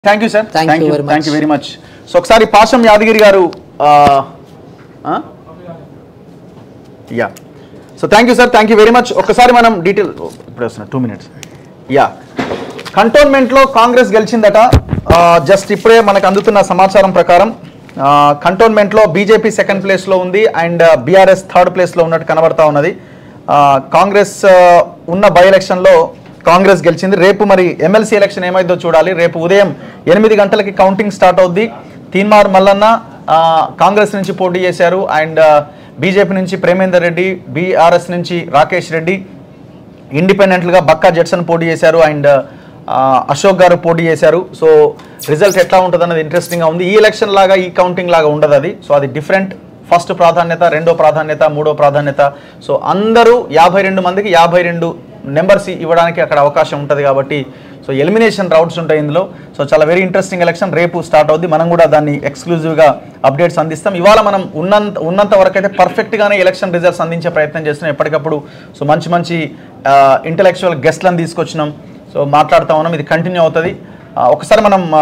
Thank you sir Thank you very much. Thank you very much so ఒకసారి పాషం యాదగిరి గారు yeah so thank you sir thank you very much ఒకసారి మనం detail ఇప్పుడు వస్తున్నా two minutes yeah కంటోన్మెంట్లో కాంగ్రెస్ గెలిచిందట just ఇప్పుడే మనకు అందుతున్న సమాచారం ప్రకారం కంటోన్మెంట్లో బీజేపీ సెకండ్ ప్లేస్లో ఉంది అండ్ బీఆర్ఎస్ థర్డ్ ప్లేస్లో ఉన్నట్టు కనబడతా ఉన్నది ఆ, కాంగ్రెస్ ఆ, ఉన్న బై ఎలక్షన్లో కాంగ్రెస్ గెలిచింది రేపు మరి ఎమ్మెల్సీ ఎలక్షన్ ఏమైందో చూడాలి రేపు ఉదయం ఎనిమిది గంటలకి కౌంటింగ్ స్టార్ట్ అవుద్ది తీన్మార్ మల్లన్న ఆ, కాంగ్రెస్ నుంచి పోటీ చేశారు అండ్ బీజేపీ నుంచి ప్రేమేందర్ రెడ్డి బీఆర్ఎస్ నుంచి రాకేష్ రెడ్డి ఇండిపెండెంట్గా బక్కా జడ్సన్ పోటీ చేశారు అండ్ ఆ, అశోక్ గారు పోటీ చేశారు సో రిజల్ట్ ఎట్లా ఉంటుంది అన్నది ఇంట్రెస్టింగ్గా ఉంది ఈ ఎలక్షన్ లాగా ఈ కౌంటింగ్ లాగా ఉండదు అది సో అది డిఫరెంట్ ఫస్ట్ ప్రాధాన్యత రెండో ప్రాధాన్యత మూడో ప్రాధాన్యత సో అందరూ యాభై రెండు మందికి యాభై రెండు నెంబర్స్ ఇవ్వడానికి అక్కడ అవకాశం ఉంటుంది కాబట్టి సో ఎలిమినేషన్ రౌండ్స్ ఉంటాయి ఇందులో సో చాలా వెరీ ఇంట్రెస్టింగ్ ఎలక్షన్ రేపు స్టార్ట్ అవుద్ది మనం కూడా దాన్ని ఎక్స్క్లూజివ్గా అప్డేట్స్ అందిస్తాం ఇవాళ మనం ఉన్నంత ఉన్నంత వరకు అయితే పర్ఫెక్ట్గానే ఎలక్షన్ రిజల్ట్స్ అందించే ప్రయత్నం చేస్తున్నాం ఎప్పటికప్పుడు సో మంచి మంచి ఇంటలెక్చువల్ గెస్ట్లను తీసుకొచ్చినాం సో మాట్లాడుతా ఉన్నాం ఇది కంటిన్యూ అవుతుంది ఆ, ఒకసారి మనం ఆ,